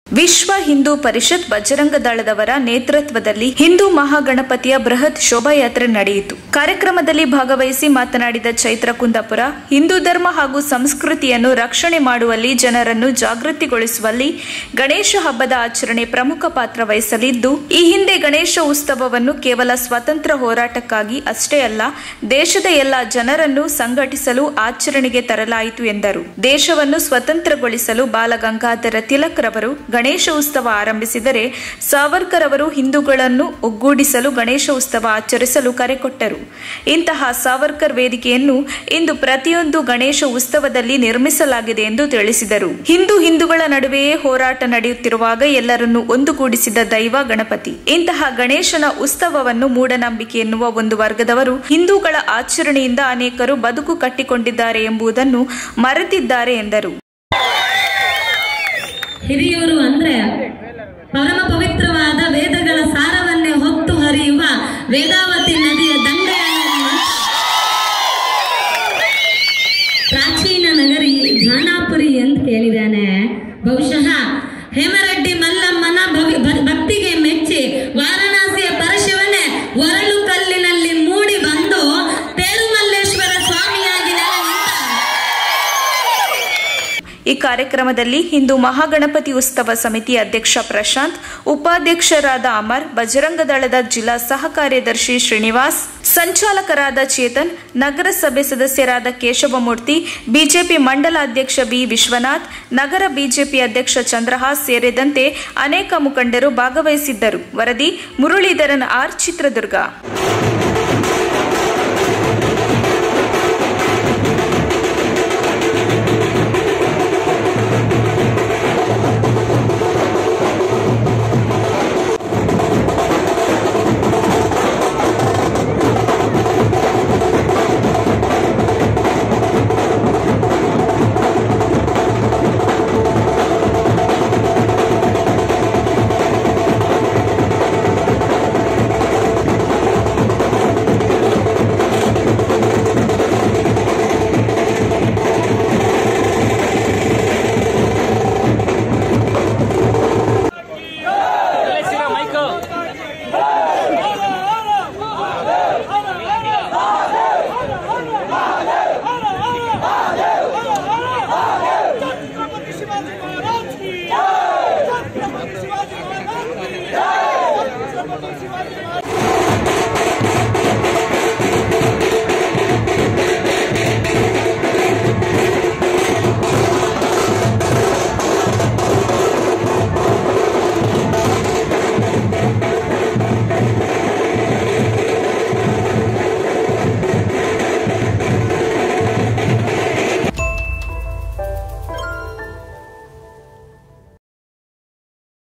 ವಿಶ್ವ ಹಿಂದೂ ಪರಿಷತ್ ಬಜರಂಗ ದಳದವರ ನೇತೃತ್ವದಲ್ಲಿ ಹಿಂದೂ ಮಹಾಗಣಪತಿಯ ಬೃಹತ್ ಶೋಭಾಯಾತ್ರೆ ನಡೆಯಿತು ಕಾರ್ಯಕ್ರಮದಲ್ಲಿ ಭಾಗವಹಿಸಿ ಮಾತನಾಡಿದ ಚೈತ್ರ ಕುಂದಾಪುರ ಹಿಂದೂ ಧರ್ಮ ಹಾಗೂ ಸಂಸ್ಕೃತಿಯನ್ನು ರಕ್ಷಣೆ ಮಾಡುವಲ್ಲಿ ಜನರನ್ನು ಜಾಗೃತಿಗೊಳಿಸುವಲ್ಲಿ ಗಣೇಶ ಹಬ್ಬದ ಆಚರಣೆ ಪ್ರಮುಖ ಪಾತ್ರ ವಹಿಸಲಿದ್ದು ಈ ಹಿಂದೆ ಗಣೇಶ ಉತ್ಸವವನ್ನು ಕೇವಲ ಸ್ವತಂತ್ರ ಹೋರಾಟಕ್ಕಾಗಿ ಅಷ್ಟೇ ಅಲ್ಲ ದೇಶದ ಎಲ್ಲ ಜನರನ್ನು ಸಂಘಟಿಸಲು ಆಚರಣೆಗೆ ತರಲಾಯಿತು ಎಂದರು ದೇಶವನ್ನು ಸ್ವತಂತ್ರಗೊಳಿಸಲು ಬಾಲಗಂಗಾಧರ ತಿಲಕ್ ರವರು ಗಣೇಶ ಉತ್ಸವ ಆರಂಭಿಸಿದರೆ ಸಾವರ್ಕರ್ ಅವರು ಹಿಂದೂಗಳನ್ನು ಒಗ್ಗೂಡಿಸಲು ಗಣೇಶ ಉತ್ಸವ ಆಚರಿಸಲು ಕರೆ ಕೊಟ್ಟರು ಇಂತಹ ಸಾವರ್ಕರ್ ವೇದಿಕೆಯನ್ನು ಇಂದು ಪ್ರತಿಯೊಂದು ಗಣೇಶ ಉತ್ಸವದಲ್ಲಿ ನಿರ್ಮಿಸಲಾಗಿದೆ ಎಂದು ತಿಳಿಸಿದರು ಹಿಂದೂ ಹಿಂದೂಗಳ ನಡುವೆಯೇ ಹೋರಾಟ ನಡೆಯುತ್ತಿರುವಾಗ ಎಲ್ಲರನ್ನು ಒಂದುಗೂಡಿಸಿದ ದೈವ ಗಣಪತಿ ಇಂತಹ ಗಣೇಶನ ಉತ್ಸವವನ್ನು ಮೂಢನಂಬಿಕೆ ಎನ್ನುವ ಒಂದು ವರ್ಗದವರು ಹಿಂದೂಗಳ ಆಚರಣೆಯಿಂದ ಅನೇಕರು ಬದುಕು ಕಟ್ಟಿಕೊಂಡಿದ್ದಾರೆ ಎಂಬುದನ್ನು ಮರೆತಿದ್ದಾರೆ ಎಂದರು ಹಿರಿಯೂರು ಅಂದ್ರೆ ಪರಮ ಪವಿತ್ರವಾದ ವೇದಗಳ ಸಾರವನ್ನೇ ಹೊತ್ತು ಹರಿಯುವ ವೇದಾವತಿ ನದಿಯ ದಂಡೆಯನ್ನು ಪ್ರಾಚೀನ ನಗರಿ ಘಾನಾಪುರಿ ಅಂತ ಕೇಳಿದಾನೆ ಬಹುಶಃ ಹೇಮರೆಡ್ಡಿ ಮಲ್ಲಮ್ಮನ ಭವಿ- ಭ- ಭಕ್ತಿಗೆ ಮೆಚ್ಚಿ ವಾರಣಾಸಿಯ ಪರಶಿವನೇ ಒರಳು ಕಲ್ಲಿನಲ್ಲಿ ಮೂಡಿ ಬಂದು ತೇರುಮಲ್ಲೇಶ್ವರ ಸ್ವಾಮಿಯಾಗಿ ನೆಲೆ ನಿಂತ ಈ ಕಾರ್ಯಕ್ರಮದಲ್ಲಿ ಹಿಂದೂ ಮಹಾಗಣಪತಿ ಉತ್ಸವ ಸಮಿತಿ ಅಧ್ಯಕ್ಷ ಪ್ರಶಾಂತ್ ಉಪಾಧ್ಯಕ್ಷರಾದ ಅಮರ್ ಬಜರಂಗ ದಳದ ಜಿಲ್ಲಾ ಸಹ ಕಾರ್ಯದರ್ಶಿ ಶ್ರೀನಿವಾಸ್ ಸಂಚಾಲಕರಾದ ಚೇತನ್ ನಗರಸಭೆ ಸದಸ್ಯರಾದ ಕೇಶವಮೂರ್ತಿ ಬಿಜೆಪಿ ಮಂಡಲ ಅಧ್ಯಕ್ಷ ಬಿ ವಿಶ್ವನಾಥ್ ನಗರ ಬಿಜೆಪಿ ಅಧ್ಯಕ್ಷ ಚಂದ್ರಹಾಸ್ ಸೇರಿದಂತೆ ಅನೇಕ ಮುಖಂಡರು ಭಾಗವಹಿಸಿದ್ದರು ವರದಿ ಮುರಳೀಧರನ್ ಆರ್ ಚಿತ್ರದುರ್ಗ